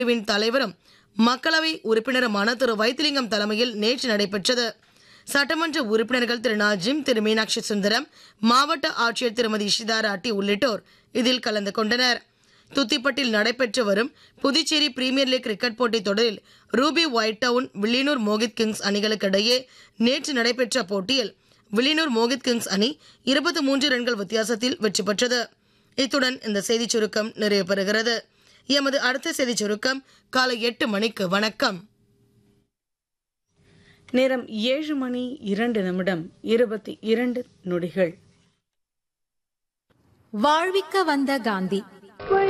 குழுவின் தலைவரும் மக்களவை உறுப்பினருமான திரு வைத்திலிங்கம் தலைமையில் நேற்று நடைபெற்றது சட்டமன்ற உறுப்பினர்கள் திரு நாஜிம் திரு மீனாட்சி சுந்தரம் மாவட்ட ஆட்சியர் திருமதி இஷிதா ராட்டி உள்ளிட்டோர் இதில் கலந்து கொண்டனர் துத்திப்பட்டில் நடைபெற்று வரும் புதுச்சேரி பிரீமியர் லீக் கிரிக்கெட் போட்டித் தொடரில் Ruby White Town Villianur Mohit Kings அணிகளுக்கிடையே நேற்று நடைபெற்ற போட்டியில் வில்லியனூர் மோகித் கிங்ஸ் அணி இருபத்தி மூன்று ரன்கள் வித்தியாசத்தில் வெற்றி பெற்றது இத்துடன் இந்த செய்திச் சுருக்கம் நிறைவு பெறுகிறது எமது அடுத்த செய்திச் சுருக்கம் காலை எட்டு மணிக்கு வணக்கம் நேரம் ஏழு மணி இரண்டு நிமிடம் இருபத்தி இரண்டு நொடிகள் வாழ்விக்க வந்த காந்தி